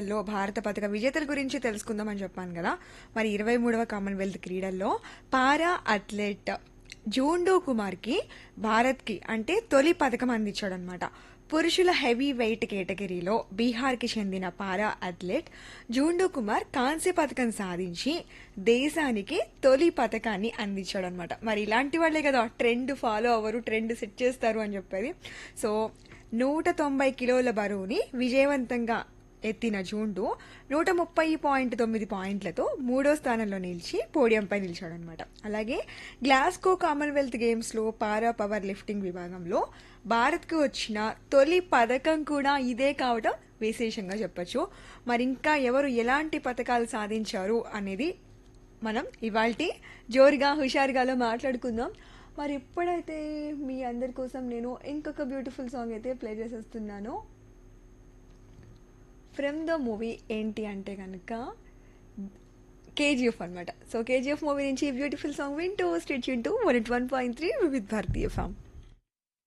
క్రీడల్లో భారత పథక విజేతల గురించి తెలుసుకుందామని చెప్పాను కదా మరి ఇరవై మూడవ కామన్వెల్త్ క్రీడల్లో పారా అథ్లెట్ జూండో కుమార్కి భారత్కి అంటే తొలి పథకం అందించాడనమాట పురుషుల హెవీ వెయిట్ కేటగిరీలో బీహార్కి చెందిన పారా అథ్లెట్ జూండో కుమార్ కాంస్య పథకం సాధించి దేశానికి తొలి పథకాన్ని అందించాడనమాట మరి ఇలాంటి వాళ్ళే కదా ట్రెండ్ ఫాలో అవ్వరు ట్రెండ్ సెట్ చేస్తారు అని చెప్పేది సో నూట తొంభై కిలోల బరువుని విజయవంతంగా ఎత్తిన జూండు నూట ముప్పై పాయింట్ తొమ్మిది పాయింట్లతో మూడో స్థానంలో నిలిచి పోడియంపై నిలిచాడనమాట అలాగే గ్లాస్కో కామన్వెల్త్ గేమ్స్లో పారా పవర్ లిఫ్టింగ్ విభాగంలో భారత్కు వచ్చిన తొలి పథకం కూడా ఇదే కావడం విశేషంగా చెప్పొచ్చు మరి ఇంకా ఎవరు ఎలాంటి పథకాలు సాధించారు అనేది మనం ఇవాల్టి జోరుగా హుషారుగాలో మాట్లాడుకుందాం మరి ఇప్పుడైతే మీ అందరి కోసం నేను ఇంకొక బ్యూటిఫుల్ సాంగ్ అయితే ప్లే చేసేస్తున్నాను ఫ్రమ్ ద మూవీ ఏంటి అంటే కనుక కేజీఎఫ్ అనమాట సో కేజీఎఫ్ మూవీ నుంచి బ్యూటిఫుల్ సాంగ్ వింటూ state Chintu one it one point three with భారతీయ ఫామ్